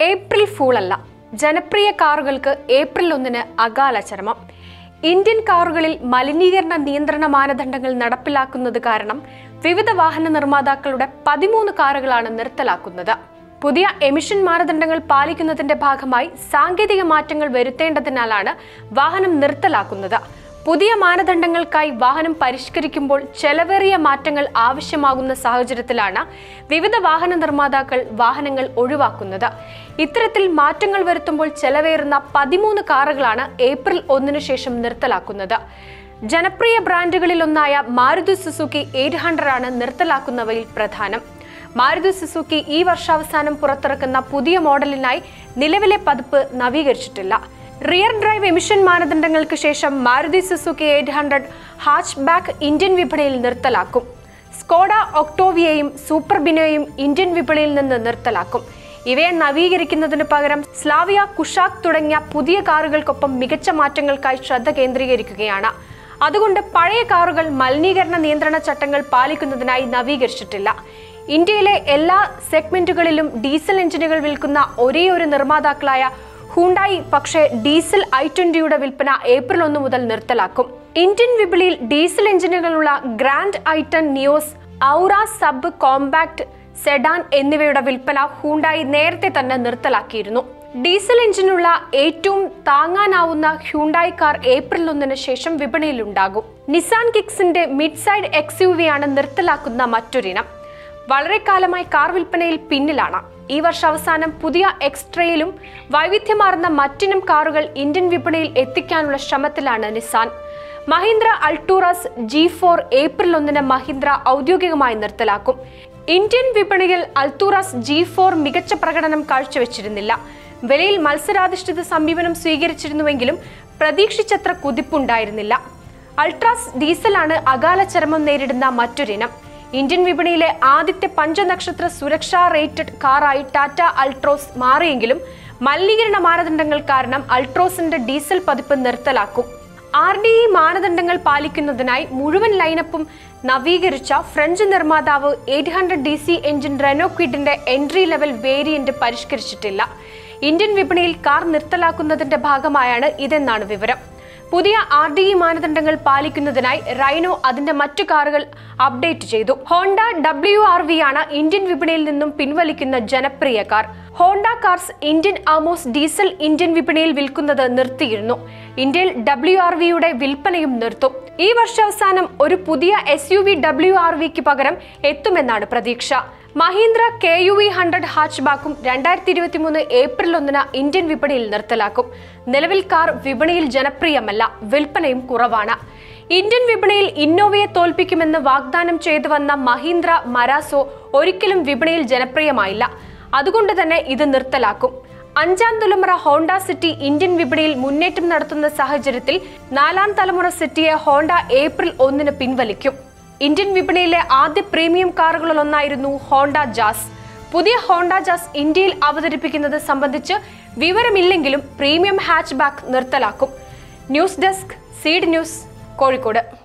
April ഫൂളല്ല ജനപ്രിയ കാറുകൾക്ക് April ഒന്നിന് അകാല ചരമം ഇന്ത്യൻ കാറുകളിൽ മലിനീകരണ നിയന്ത്രണ മാനദണ്ഡങ്ങൾ നടപ്പിലാക്കുന്നത് കാരണം വിവിധ വാഹന നിർമ്മാതാക്കളുടെ പതിമൂന്ന് കാറുകളാണ് നിർത്തലാക്കുന്നത് പുതിയ എമിഷൻ മാനദണ്ഡങ്ങൾ പാലിക്കുന്നതിന്റെ ഭാഗമായി സാങ്കേതിക മാറ്റങ്ങൾ വരുത്തേണ്ടതിനാലാണ് വാഹനം നിർത്തലാക്കുന്നത് പുതിയ മാനദണ്ഡങ്ങൾക്കായി വാഹനം പരിഷ്കരിക്കുമ്പോൾ ചെലവേറിയ മാറ്റങ്ങൾ ആവശ്യമാകുന്ന സാഹചര്യത്തിലാണ് വിവിധ വാഹന നിർമ്മാതാക്കൾ വാഹനങ്ങൾ ഒഴിവാക്കുന്നത് ഇത്തരത്തിൽ മാറ്റങ്ങൾ വരുത്തുമ്പോൾ ചെലവേറുന്ന പതിമൂന്ന് കാറുകളാണ് ഏപ്രിൽ ഒന്നിനു ശേഷം നിർത്തലാക്കുന്നത് ജനപ്രിയ ബ്രാൻഡുകളിലൊന്നായ മാരുതി സുസുക്കി എയ്റ്റ് ഹൺഡ്രഡ് ആണ് നിർത്തലാക്കുന്നവയിൽ പ്രധാനം മാരുതി സുസുക്കി ഈ വർഷാവസാനം പുറത്തിറക്കുന്ന പുതിയ മോഡലിനായി നിലവിലെ പതിപ്പ് നവീകരിച്ചിട്ടില്ല റിയർ ഡ്രൈവ് എമിഷൻ മാനദണ്ഡങ്ങൾക്ക് ശേഷം Maruti Suzuki eight hundred hatchback Indian വിപണിയിൽ നിർത്തലാക്കും സ്കോഡ ഒക്ടോവിയയും സൂപ്പർ ബിനോയും ഇന്ത്യൻ വിപണിയിൽ നിന്ന് നിർത്തലാക്കും ഇവയെ നവീകരിക്കുന്നതിന് പകരം സ്ലാവിയ കുഷാക് തുടങ്ങിയ പുതിയ കാറുകൾക്കൊപ്പം മികച്ച മാറ്റങ്ങൾക്കായി ശ്രദ്ധ കേന്ദ്രീകരിക്കുകയാണ് അതുകൊണ്ട് പഴയ കാറുകൾ മലിനീകരണ നിയന്ത്രണ ചട്ടങ്ങൾ പാലിക്കുന്നതിനായി നവീകരിച്ചിട്ടില്ല ഇന്ത്യയിലെ എല്ലാ സെഗ്മെന്റുകളിലും ഡീസൽ എഞ്ചിനുകൾ വിൽക്കുന്ന ഒരേ ഒരു നിർമ്മാതാക്കളായ ഹുണ്ടായി പക്ഷേ ഡീസൽ ഐ ട്വന്റിയുടെ വിൽപ്പന ഏപ്രിൽ ഒന്ന് മുതൽ നിർത്തലാക്കും ഇന്ത്യൻ വിപണിയിൽ ഡീസൽ എഞ്ചിനുകളുള്ള Grand I ten Nios Aura sub compact sedan എന്നിവയുടെ വിൽപ്പന ഹുണ്ടായി നേരത്തെ തന്നെ നിർത്തലാക്കിയിരുന്നു ഡീസൽ എഞ്ചിനുള്ള ഏറ്റവും താങ്ങാനാവുന്ന ഹ്യൂണ്ടായി കാർ ഏപ്രിൽ ഒന്നിന് ശേഷം വിപണിയിലുണ്ടാകും നിസാൻ കിക്സിന്റെ mid size X U V ആണ് നിർത്തലാക്കുന്ന മറ്റൊരിനം വളരെ കാലമായി കാർ വിൽപ്പനയിൽ പിന്നിലാണ് ഈ വർഷാവസാനം പുതിയ എക്സ്ട്രയിലും വൈവിധ്യമാർന്ന മറ്റിനം കാറുകൾ ഇന്ത്യൻ വിപണിയിൽ എത്തിക്കാനുള്ള ശ്രമത്തിലാണ് Nissan Mahindra Alturas G four April ഒന്നിന് മഹീന്ദ്ര ഔദ്യോഗികമായി നിർത്തലാക്കും ഇന്ത്യൻ വിപണിയിൽ അൾട്ടൂറസ് ജി ഫോർ മികച്ച പ്രകടനം കാഴ്ചവെച്ചിരുന്നില്ല വിലയിൽ മത്സരാധിഷ്ഠിത സമീപനം സ്വീകരിച്ചിരുന്നുവെങ്കിലും പ്രതീക്ഷിച്ചത്ര കുതിപ്പുണ്ടായിരുന്നില്ല അൾട്രാസ് ഡീസലാണ് അകാല ചരമം നേരിടുന്ന മറ്റൊരിനം ഇന്ത്യൻ വിപണിയിലെ ആദ്യത്തെ പഞ്ചനക്ഷത്ര സുരക്ഷാ റേറ്റഡ് കാറായി ടാറ്റ അൾട്രോസ് മാറിയെങ്കിലും മലിനീകരണ മാനദണ്ഡങ്ങൾ കാരണം അൾട്രോസിന്റെ ഡീസൽ പതിപ്പ് നിർത്തലാക്കും ആർ ഡി ഇ മാനദണ്ഡങ്ങൾ പാലിക്കുന്നതിനായി മുഴുവൻ ലൈനപ്പും നവീകരിച്ച ഫ്രഞ്ച് നിർമ്മാതാവ് eight hundred D C engine Renault ക്വിഡിന്റെ എൻട്രി ലെവൽ വേരിയന്റ് പരിഷ്കരിച്ചിട്ടില്ല ഇന്ത്യൻ വിപണിയിൽ കാർ നിർത്തലാക്കുന്നതിന്റെ ഭാഗമായാണ് ഇതെന്നാണ് വിവരം പുതിയ ആർ ഡി ഇ മാനദണ്ഡങ്ങൾ പാലിക്കുന്നതിനായി റൈനോ അതിന്റെ മറ്റു കാറുകൾ അപ്ഡേറ്റ് ചെയ്തു ഹോണ്ട ഡബ്ല്യു ആർ വി ആണ് ഇന്ത്യൻ വിപണിയിൽ നിന്നും പിൻവലിക്കുന്ന ജനപ്രിയ car Honda cars Indian Amaze diesel Indian വിപണിയിൽ വിൽക്കുന്നത് നിർത്തിയിരുന്നു ഇന്ത്യയിൽ ഡബ്ല്യു ആർ വിയുടെ വിൽപ്പനയും നിർത്തും ഈ വർഷാവസാനം ഒരു പുതിയ S U V W R വിക്ക് പകരം എത്തുമെന്നാണ് പ്രതീക്ഷ Mahindra K U V hundred ഹാച്ച് ബാക്കും രണ്ടായിരത്തി ഇരുപത്തി മൂന്ന് ഏപ്രിൽ ഒന്നിന് ഇന്ത്യൻ വിപണിയിൽ നിർത്തലാക്കും നിലവിൽ കാർ വിപണിയിൽ ജനപ്രിയമല്ല വിൽപ്പനയും കുറവാണ് ഇന്ത്യൻ വിപണിയിൽ ഇന്നോവയെ തോൽപ്പിക്കുമെന്ന് വാഗ്ദാനം ചെയ്തു വന്ന മഹീന്ദ്ര മരാസോ ഒരിക്കലും വിപണിയിൽ ജനപ്രിയമായില്ല അതുകൊണ്ട് തന്നെ ഇത് നിർത്തലാക്കും അഞ്ചാം തലമുറ ഹോണ്ട സിറ്റി ഇന്ത്യൻ വിപണിയിൽ മുന്നേറ്റം നടത്തുന്ന സാഹചര്യത്തിൽ നാലാം തലമുറ സിറ്റിയെ ഹോണ്ട ഏപ്രിൽ ഒന്നിന് പിൻവലിക്കും ഇന്ത്യൻ വിപണിയിലെ ആദ്യ പ്രീമിയം കാറുകളിലൊന്നായിരുന്നു ഹോണ്ട ജാസ് പുതിയ ഹോണ്ട ജാസ് ഇന്ത്യയിൽ അവതരിപ്പിക്കുന്നത് സംബന്ധിച്ച് വിവരമില്ലെങ്കിലും പ്രീമിയം ഹാച്ച് ബാക്ക് നിർത്തലാക്കും news desk seed news Kozhikode